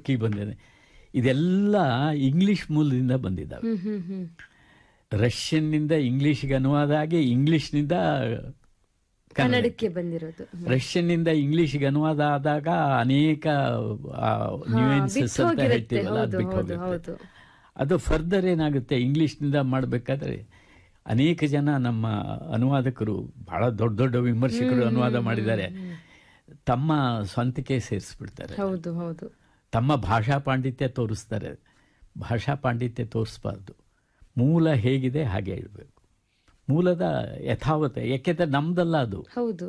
ಹಕ್ಕಿ ಬಂದಿದೆ ಇದೆಲ್ಲ ಇಂಗ್ಲಿಷ್ ಮೂಲದಿಂದ ಬಂದಿದ್ದಾವೆ ಹ್ಮ್ ಹ್ಮ್ ಹ್ಮ್ ರಷ್ಯನ್ನಿಂದ ಇಂಗ್ಲಿಷ್ಗೆ ಅನುವಾದ ಆಗಿ ಇಂಗ್ಲಿಷ್ನಿಂದ ಕನ್ನಡಕ್ಕೆ ಬಂದಿರೋದು ರಷ್ಯನ್ನಿಂದ ಇಂಗ್ಲಿಷ್ಗೆ ಅನುವಾದ ಆದಾಗ ಅನೇಕ ನ್ಯೂಯೆನ್ಸಸ್ ಅಂತ ಬಿಟ್ಟೋಗಿರುತ್ತೆ. ಹೇಳ್ತೀವಲ್ಲ ಅದು ಹೌದು, ಬಿಟ್ಟು ಹೌದು, ಹೋಗುತ್ತೆ ಹೌದು. ಅದು ಫರ್ದರ್ ಏನಾಗುತ್ತೆ ಇಂಗ್ಲಿಷ್ನಿಂದ ಮಾಡಬೇಕಾದ್ರೆ ಅನೇಕ ಜನ ನಮ್ಮ ಅನುವಾದಕರು ಬಹಳ ದೊಡ್ಡ ದೊಡ್ಡ ವಿಮರ್ಶಕರು ಅನುವಾದ ಮಾಡಿದ್ದಾರೆ ತಮ್ಮ ಸ್ವಂತಕ್ಕೆ ಸೇರಿಸ್ಬಿಡ್ತಾರೆ ಹೌದು ಹೌದು ತಮ್ಮ ಭಾಷಾ ಪಾಂಡಿತ್ಯ ತೋರಿಸ್ತಾರೆ ಭಾಷಾ ಪಾಂಡಿತ್ಯ ತೋರಿಸ್ಬಾರ್ದು ಮೂಲ ಹೇಗಿದೆ ಹಾಗೆ ಇರಬೇಕು ಮೂಲದ ಯಥಾವತೆ ಯಾಕೆಂದ್ರೆ ನಮ್ದಲ್ಲ ಅದು ಹೌದು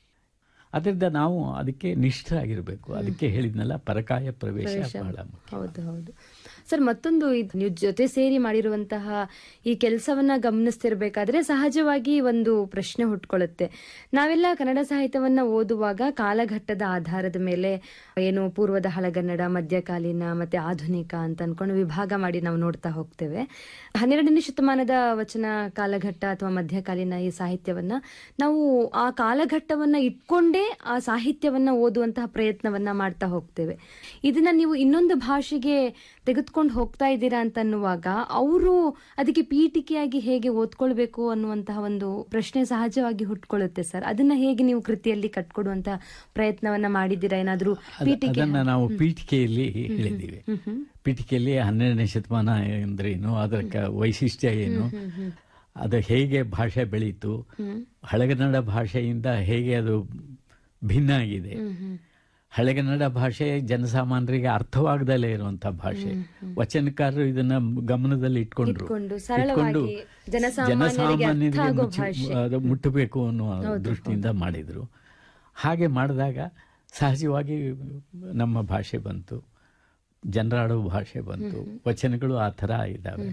ಅದರಿಂದ ನಾವು ಅದಕ್ಕೆ ನಿಷ್ಠರಾಗಿರ್ಬೇಕು ಅದಕ್ಕೆ ಹೇಳಿದ್ನಲ್ಲ ಪರಕಾಯ ಪ್ರವೇಶ ಬಹಳ ಮುಖ್ಯ. ಹೌದು ಹೌದು ಸರ್ ಮತ್ತೊಂದು ಇದ್- ನೀವು ಜೊತೆ ಸೇರಿ ಮಾಡಿರುವಂತಹ ಈ ಕೆಲಸವನ್ನ ಗಮನಿಸ್ತಿರ್ಬೇಕಾದ್ರೆ ಸಹಜವಾಗಿ ಒಂದು ಪ್ರಶ್ನೆ ಹುಟ್ಕೊಳ್ಳುತ್ತೆ ನಾವೆಲ್ಲ ಕನ್ನಡ ಸಾಹಿತ್ಯವನ್ನ ಓದುವಾಗ ಕಾಲಘಟ್ಟದ ಆಧಾರದ ಮೇಲೆ ಏನು ಪೂರ್ವದ ಹಳಗನ್ನಡ ಮಧ್ಯಕಾಲೀನ ಮತ್ತೆ ಆಧುನಿಕ ಅಂತ ಅನ್ಕೊಂಡು ವಿಭಾಗ ಮಾಡಿ ನಾವು ನೋಡ್ತಾ ಹೋಗ್ತೇವೆ ಹನ್ನೆರಡನೇ ಶತಮಾನದ ವಚನ ಕಾಲಘಟ್ಟ ಅಥವಾ ಮಧ್ಯಕಾಲೀನ ಈ ಸಾಹಿತ್ಯವನ್ನ ನಾವು ಆ ಕಾಲಘಟ್ಟವನ್ನ ಇಟ್ಕೊಂಡೇ ಆ ಸಾಹಿತ್ಯವನ್ನ ಓದುವಂತಹ ಪ್ರಯತ್ನವನ್ನ ಮಾಡ್ತಾ ಹೋಗ್ತೇವೆ ಇದನ್ನ ನೀವು ಇನ್ನೊಂದು ಭಾಷೆಗೆ ತೆಗೆದುಕೊಂಡು ಹೋಗ್ತಾ ಇದ್ದೀರಾ ಅಂತ ಅನ್ನುವಾಗ ಅವರು ಅದಕ್ಕೆ ಪೀಠಿಕೆಯಾಗಿ ಹೇಗೆ ಓದ್ಕೊಳ್ಬೇಕು ಅನ್ನುವಂತಹ ಒಂದು ಪ್ರಶ್ನೆ ಸಹಜವಾಗಿ ಹುಟ್ಕೊಳ್ಳುತ್ತೆ ಸರ್ ಅದನ್ನ ಹೇಗೆ ನೀವು ಕೃತಿಯಲ್ಲಿ ಕಟ್ಕೊಡುವಂತಹ ಪ್ರಯತ್ನವನ್ನ ಮಾಡಿದ್ದೀರಾ ಏನಾದ್ರೂ ಅದ- ಪೀಠಿಕೆ ಅದನ್ನ ನಾವು ಪೀಠಿಕೆಯಲ್ಲಿ ಹೇಳಿದ್ದೀವಿ ಪೀಠಿಕೆಯಲ್ಲಿ ಹನ್ನೆರಡನೇ ಶತಮಾನ ಅಂದ್ರೆ ಏನು ಅದರ ಕ- ವೈಶಿಷ್ಟ್ಯ ಏನು ಅದು ಹೇಗೆ ಭಾಷೆ ಬೆಳೀತು ಹಳೆಗನ್ನಡ ಭಾಷೆಯಿಂದ ಹೇಗೆ ಅದು ಭಿನ್ನ ಆಗಿದೆ ಹಳೆಗನ್ನಡ ಭಾಷೆ ಜನಸಾಮಾನ್ಯರಿಗೆ ಅರ್ಥವಾಗದಲ್ಲೇ ಇರುವಂತ ಭಾಷೆ ವಚನಕಾರರು ಇದನ್ನ ಗಮನದಲ್ಲಿ ಇಟ್ಕೊಂಡ್ರು ಇಟ್ಕೊಂಡು ಸರಳವಾಗಿ ಜನಸಾಮಾನ್ಯರಿಗೆ ಅರ್ಥ ಆಗೋ ಮುಚ್ಚಿ- ಭಾಷೆ. ಅದು ಮುಟ್ಟಬೇಕು ಅನ್ನುವ ದೃಷ್ಟಿಯಿಂದ ಮಾಡಿದ್ರು ಹಾಗೆ ಮಾಡಿದಾಗ ಸಹಜವಾಗಿ ನಮ್ಮ ಭಾಷೆ ಬಂತು ಜನರಾಡೋ ಭಾಷೆ ಬಂತು ವಚನಗಳು ಆ ಥರ ಇದ್ದಾವೆ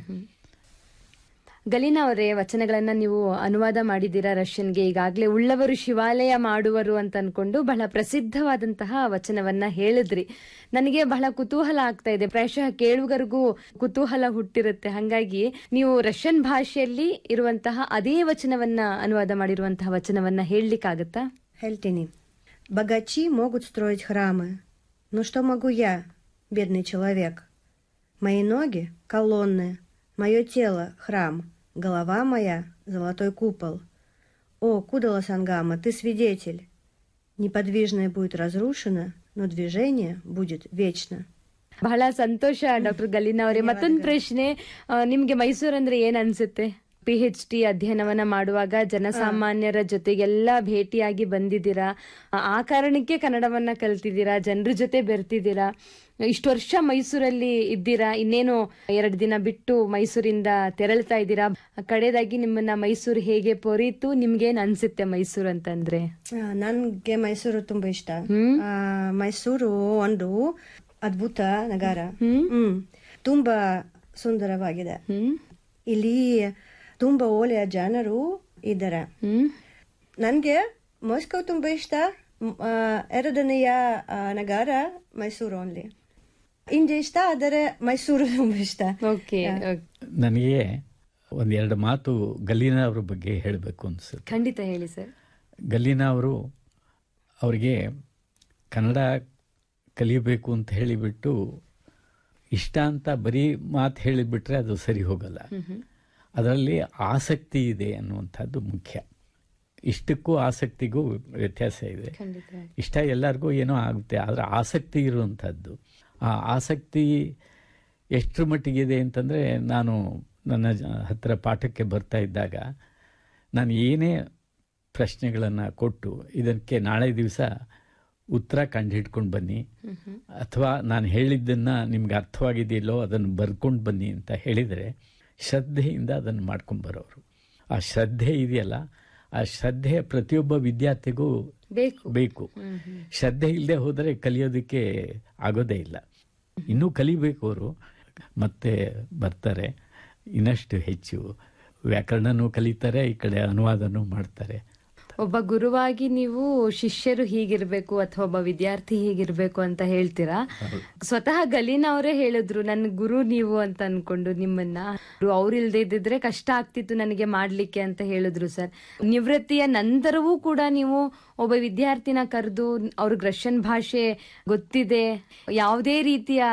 ಗಲೀನಾ ಅವರೇ ವಚನಗಳನ್ನ ನೀವು ಅನುವಾದ ಮಾಡಿದ್ದೀರಾ ರಷ್ಯನ್ಗೆ ಈಗಾಗಲೇ ಉಳ್ಳವರು ಶಿವಾಲಯ ಮಾಡುವರು ಅಂತ ಅನ್ಕೊಂಡು ಬಹಳ ಪ್ರಸಿದ್ಧವಾದಂತಹ ವಚನವನ್ನ ಹೇಳಿದ್ರಿ ನನಗೆ ಬಹಳ ಕುತೂಹಲ ಆಗ್ತಾ ಇದೆ ಪ್ರಾಯಶಃ ಕೇಳುಗರಿಗೂ ಕುತೂಹಲ ಹುಟ್ಟಿರುತ್ತೆ ಹಂಗಾಗಿ ನೀವು ರಷ್ಯನ್ ಭಾಷೆಯಲ್ಲಿ ಇರುವಂತಹ ಅದೇ ವಚನವನ್ನ ಅನುವಾದ ಮಾಡಿರುವಂತಹ ವಚನವನ್ನ ಹೇಳಲಿಕ್ಕಾಗತ್ತಾ Хельтини. Богачи могут строить храмы. Но что могу я, бедный человек? Мои ноги — колонны, мое тело — храм, голова моя — золотой купол. О, Кудала Сангама, ты свидетель. Неподвижное будет разрушено, но движение будет вечно. ಬಹಳ ಸಂತೋಷ ಡಾಕ್ಟರ್ ಗಲೀನಾ ಅವರೇ ಮತ್ತೊಂದು ಪ್ರಶ್ನೆ ಆ, ನಿಮ್ಗೆ ಮೈಸೂರು ಅಂದ್ರೆ ಏನ್ ಅನ್ಸುತ್ತೆ ಪಿ ಎಚ್ ಡಿ ಅಧ್ಯಯನವನ್ನ ಮಾಡುವಾಗ ಜನಸಾಮಾನ್ಯರ ಜೊತೆಗೆಲ್ಲ ಭೇಟಿಯಾಗಿ ಬಂದಿದ್ದೀರಾ ಆ, ಆ ಕಾರಣಕ್ಕೆ ಕನ್ನಡವನ್ನ ಕಲ್ತಿದ್ದೀರಾ ಜನರ ಜೊತೆ ಬೆರ್ತಿದ್ದೀರಾ ಇಷ್ಟು ವರ್ಷ ಮೈಸೂರಲ್ಲಿ ಇದ್ದೀರಾ ಇನ್ನೇನು ಎರಡು ದಿನ ಬಿಟ್ಟು ಮೈಸೂರಿಂದ ತೆರಳ್ತಾ ಇದ್ದೀರಾ ಕಡೆದಾಗಿ ನಿಮ್ಮನ್ನ ಮೈಸೂರು ಹೇಗೆ ಪೊರೀತು ನಿಮ್ಗೇನ್ ಅನ್ಸುತ್ತೆ ಮೈಸೂರು ಅಂತಂದ್ರೆ ಆ, ನನ್ಗೆ ಮೈಸೂರು ತುಂಬಾ ಇಷ್ಟ ಆ, ಮೈಸೂರು ಒಂದು ಅದ್ಭುತ ನಗರ ಹ್ಮ್ ತುಂಬಾ ಸುಂದರವಾಗಿದೆ ಹ್ಮ್ ಇಲ್ಲಿ ತುಂಬಾ ಒಳ್ಳೆಯ ಜನರು ಇದ್ದಾರೆ ಹ್ಮ್ ನನ್ಗೆ ಮಾಸ್ಕೋ ತುಂಬಾ ಇಷ್ಟ ಮ್, ಆ, ಎರಡನೆಯ ಆ, ನಗರ ಮೈಸೂರು ಓನ್ಲಿ ಇಂಡಿಯಾ ಇಷ್ಟ ಆದರೆ ಮೈಸೂರು ತುಂಬಾ ಇಷ್ಟ ಓಕೆ ನನಗೆ ಒಂದೆರಡು ಮಾತು ಗಲೀನಾ ಅವ್ರ ಬಗ್ಗೆ ಹೇಳಬೇಕು ಅನ್ಸುತ್ತೆ ಖಂಡಿತ ಹೇಳಿ ಸರ್ ಗಲೀನಾ ಅವರು ಅವರಿಗೆ ಕನ್ನಡ ಕಲಿಯಬೇಕು ಅಂತ ಹೇಳಿಬಿಟ್ಟು ಇಷ್ಟ ಅಂತ ಬರೀ ಮಾತು ಹೇಳಿಬಿಟ್ರೆ ಅದು ಸರಿ ಹೋಗಲ್ಲ ಅದರಲ್ಲಿ ಆಸಕ್ತಿ ಇದೆ ಅನ್ನುವಂಥದ್ದು ಮುಖ್ಯ ಇಷ್ಟಕ್ಕೂ ಆಸಕ್ತಿಗೂ ವ್ಯತ್ಯಾಸ ಇದೆ ಖಂಡಿತ ಇಷ್ಟ ಎಲ್ಲರಿಗೂ ಏನೋ ಆಗುತ್ತೆ ಆದರೆ ಆಸಕ್ತಿ ಇರುವಂಥದ್ದು ಆ ಆಸಕ್ತಿ ಎಷ್ಟರ ಮಟ್ಟಿಗಿದೆ ಅಂತಂದರೆ ನಾನು ನನ್ನ ಜ- ಹತ್ತಿರ ಪಾಠಕ್ಕೆ ಬರ್ತಾ ಇದ್ದಾಗ ನಾನು ಏನೇ ಪ್ರಶ್ನೆಗಳನ್ನು ಕೊಟ್ಟು ಇದಕ್ಕೆ ನಾಳೆ ದಿವಸ ಉತ್ತರ ಕಂಡುಹಿಡ್ಕೊಂಡು ಬನ್ನಿ ಅಥವಾ ನಾನು ಹೇಳಿದ್ದನ್ನು ನಿಮ್ಗೆ ಅರ್ಥವಾಗಿದೆಯಲ್ಲೋ ಅದನ್ನು ಬರ್ಕೊಂಡು ಬನ್ನಿ ಅಂತ ಹೇಳಿದರೆ ಶ್ರದ್ಧೆಯಿಂದ ಅದನ್ನು ಮಾಡ್ಕೊಂಬರೋರು ಆ ಶ್ರದ್ಧೆ ಇದೆಯಲ್ಲ ಆ ಶ್ರದ್ಧೆ ಪ್ರತಿಯೊಬ್ಬ ವಿದ್ಯಾರ್ಥಿಗೂ ಬೇಕು ಬೇಕು ಶ್ರದ್ಧೆ ಇಲ್ಲದೆ ಹೋದರೆ ಕಲಿಯೋದಕ್ಕೆ ಆಗೋದೇ ಇಲ್ಲ ಇನ್ನೂ ಕಲಿಬೇಕು ಅವರು ಮತ್ತೆ ಬರ್ತಾರೆ ಇನ್ನಷ್ಟು ಹೆಚ್ಚು ವ್ಯಾಕರಣನೂ ಕಲಿತಾರೆ ಈ ಕಡೆ ಅನುವಾದನೂ ಮಾಡ್ತಾರೆ ಒಬ್ಬ ಗುರುವಾಗಿ ನೀವು ಶಿಷ್ಯರು ಹೀಗಿರ್ಬೇಕು ಅಥವಾ ಒಬ್ಬ ವಿದ್ಯಾರ್ಥಿ ಹೀಗಿರ್ಬೇಕು ಅಂತ ಹೇಳ್ತೀರಾ ಸ್ವತಃ ಗಲೀನಾ ಅವರೇ ಹೇಳಿದ್ರು ನನ್ನ ಗುರು ನೀವು ಅಂತ ಅನ್ಕೊಂಡು ನಿಮ್ಮನ್ನ ಅವ್ರು ಇಲ್ದೇ ಇದ್ದಿದ್ರೆ ಕಷ್ಟ ಆಗ್ತಿತ್ತು ನನಗೆ ಮಾಡ್ಲಿಕ್ಕೆ ಅಂತ ಹೇಳಿದ್ರು ಸರ್ ನಿವೃತ್ತಿಯ ನಂತರವೂ ಕೂಡ ನೀವು ಒಬ್ಬ ವಿದ್ಯಾರ್ಥಿನ ಕರೆದು ಅವ್ರಿಗೆ ರಷ್ಯನ್ ಭಾಷೆ ಗೊತ್ತಿದೆ ಯಾವುದೇ ರೀತಿಯ